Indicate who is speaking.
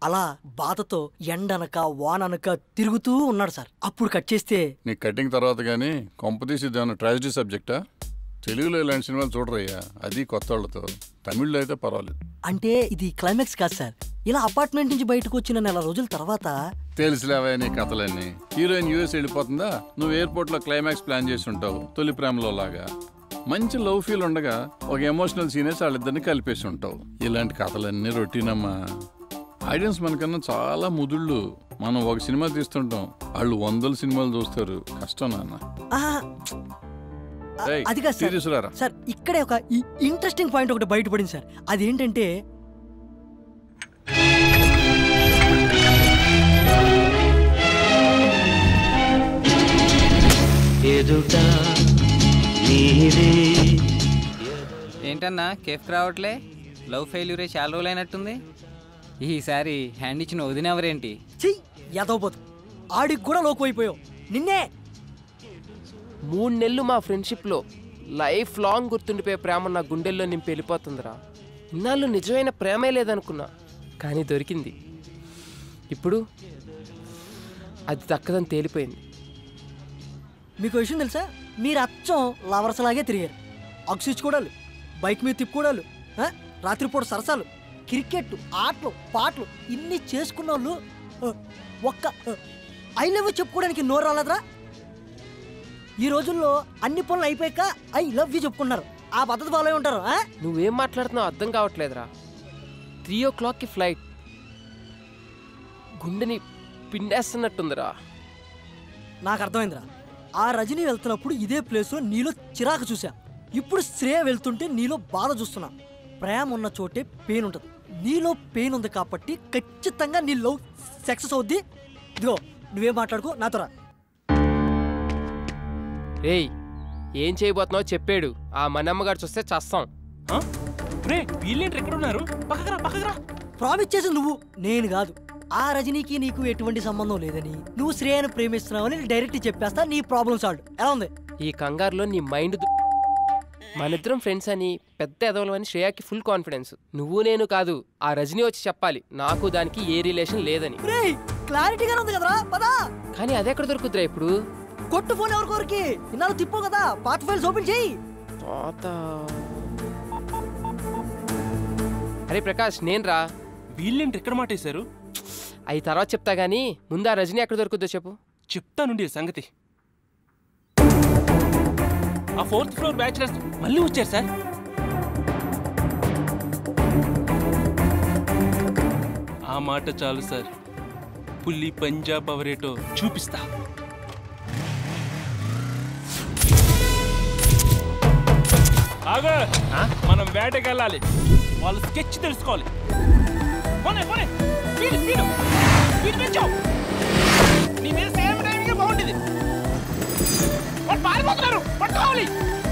Speaker 1: అలా బాధతో ఎండనక వాననక తిరుగుతూ ఉన్నాడు సార్ అప్పుడు కట్ చేస్తే
Speaker 2: నీ కటింగ్ తర్వాత కానీ కొంపతీసి దాని ట్రాజడీ సబ్జెక్టా తెలుగులో ఇలాంటి సినిమాలు చూడరయ్యా అది కొత్త వాళ్ళతో తమిళ్లో అయితే పర్వాలేదు
Speaker 1: అంటే ఇది క్లైమాక్స్ కాదు సార్ ఇలా అపార్ట్మెంట్ నుంచి బయటకు వచ్చిన నెల రోజుల తర్వాత
Speaker 2: తెలుసులేవా నీ కథలన్నీ హీరోయిన్ యూఎస్ వెళ్ళిపోతుందా నువ్వు ఎయిర్పోర్ట్ లో క్లైమాక్స్ ప్లాన్ చేసి ఉంటావు తొలి ప్రేమలో లాగా మంచి లవ్ ఫీల్ ఉండగా ఒక ఎమోషనల్ సీనేస్ వాళ్ళిద్దరిని కలిపేసి ఉంటావు ఇలాంటి కథలన్నీ రొటీన్ అమ్మా ఆడియన్స్ మనకన్నా చాలా ముదుళ్ళు మనం ఒక సినిమా తీస్తుంటాం వాళ్ళు వందల సినిమాలు చూస్తారు కష్టం నాన్న
Speaker 1: ఆ,
Speaker 2: ఏయ్,
Speaker 1: అది కాదు
Speaker 2: టీ
Speaker 1: సార్
Speaker 2: తీసుకురారా.
Speaker 1: సార్ ఇక్కడే ఒక ఇంట్రెస్టింగ్ పాయింట్ ఒకటి బయటపడింది సార్ అదేంటంటే
Speaker 3: ఎదుట నీదే
Speaker 4: ఏంటన్నా కేఫ్కి రావట్లే లవ్ ఫెయిల్యూరే చాలా రోజులైనట్టుంది ఈసారి హ్యాండ్ ఇచ్చిన వదిన ఎవరేంటి
Speaker 1: చెయ్యి ఎదవబోతు ఆడికి కూడా లోకువైపోయావు నిన్నే
Speaker 5: మూడు నెలలు మా ఫ్రెండ్షిప్లో లైఫ్ లాంగ్ గుర్తుండిపోయే ప్రేమ నా గుండెల్లో నింపి వెళ్ళిపోతుందిరా ఇన్నాళ్ళు నిజమైన ప్రేమే లేదనుకున్నా కానీ దొరికింది ఇప్పుడు అది దక్కదని తేలిపోయింది
Speaker 1: మీకు విషయం తెలుసా మీరు అచ్చం లవర్స్ లాగే తిరిగారు అగ్సిచ్చుకోవడాలు బైక్ మీద తిప్పుకోవడాలు ఆ? రాత్రిపూట సరసాలు క్రికెట్ ఆటలు పాటలు ఇన్ని చేసుకున్న వాళ్ళు ఆ, ఒక్క ఐ లవ్ చెప్పుకోవడానికి నోరు రాలేదురా ఈ రోజుల్లో అన్ని పనులు అయిపోయాక ఐ లవ్ యూ చెప్పుకున్నారు ఆ పద్ధతి ఫాలో అయి ఉంటారు ఆ?
Speaker 5: నువ్వేం మాట్లాడుతున్నావు అర్థం కావట్లేదురా త్రీ ఓ క్లాక్కి ఫ్లైట్ గుండెని పిండేస్తున్నట్టుందిరా
Speaker 1: నాకు అర్థమైందిరా ఆ రజనీ వెళ్తున్నప్పుడు ఇదే ప్లేస్లో నీలో చిరాకు చూసా ఇప్పుడు శ్రేయ వెళ్తుంటే నీలో బాధ చూస్తున్నా ప్రేమ ఉన్న చోటే పెయిన్ ఉంటుంది నీలో పెయిన్ ఉంది కాబట్టి ఖచ్చితంగా నీ లవ్ సక్సెస్ అవుద్ది ఇదిగో నువ్వేం మాట్లాడుకో నాతో రా
Speaker 5: రేయ్ ఏం చేయబోతున్నావు చెప్పాడు ఆ మనమ్మగారు చూస్తే చస్తాం
Speaker 6: రే వీళ్ళేంటి ఎక్కడ ఉన్నారు పక్కరా పక్కరా
Speaker 1: ప్రామిస్ చేసి నువ్వు నేను కాదు ఆ రజనీకి నీకు ఎటువంటి సంబంధం లేదని నువ్వు శ్రేయను ప్రేమిస్తున్నావని డైరెక్ట్ చెప్పేస్తా నీ ప్రాబ్లం సాల్వ్ ఎలా ఉంది
Speaker 5: ఈ కంగారులో నీ మైండ్ దు- మనిద్దరం ఫ్రెండ్స్ అని పెద్ద ఎదవలమని శ్రేయాకి ఫుల్ కాన్ఫిడెన్స్ నువ్వు నేను కాదు ఆ రజనీ వచ్చి చెప్పాలి నాకు దానికి ఏ రిలేషన్ లేదని
Speaker 1: రేయ్ క్లారిటీగానే ఉంది కదరా పదా
Speaker 5: కానీ అదెక్కడ దొరుకుతురా ఇప్పుడు
Speaker 1: కొట్టు ఫోన్ ఎవరికోరికి ఇన్నాళ్ళు తిప్పు కదా పాత ఫైల్స్ ఓపెన్ చేయి
Speaker 5: తాత అరే ప్రకాష్ నేను రా
Speaker 6: వీళ్ళేంటి ఎక్కడ మాటేశారు
Speaker 5: అవి తర్వాత చెప్తా గానీ ముందు ఆ రజనీ ఎక్కడ దొరుకుద్దో చెప్పు
Speaker 6: చెప్తానుండి ఈ సంగతి ఆ ఫోర్త్ ఫ్లోర్ బ్యాచులర్స్ మళ్ళీ వచ్చారు సార్ ఆ మాట చాలు సార్ పుల్లి పంజాబ్ అవరేటో చూపిస్తా ఆగు మనం వేటకి వెళ్ళాలి వాళ్ళ స్కెచ్ తెలుసుకోవాలి పోనీ పోనీ స్పీడ్ స్పీడ్ స్పీడ్ పెంచావు నీ మీద సేమ్ టైమింగ్ బాగుండేది వాళ్ళు పారిపోతున్నారు పట్టుకోవాలి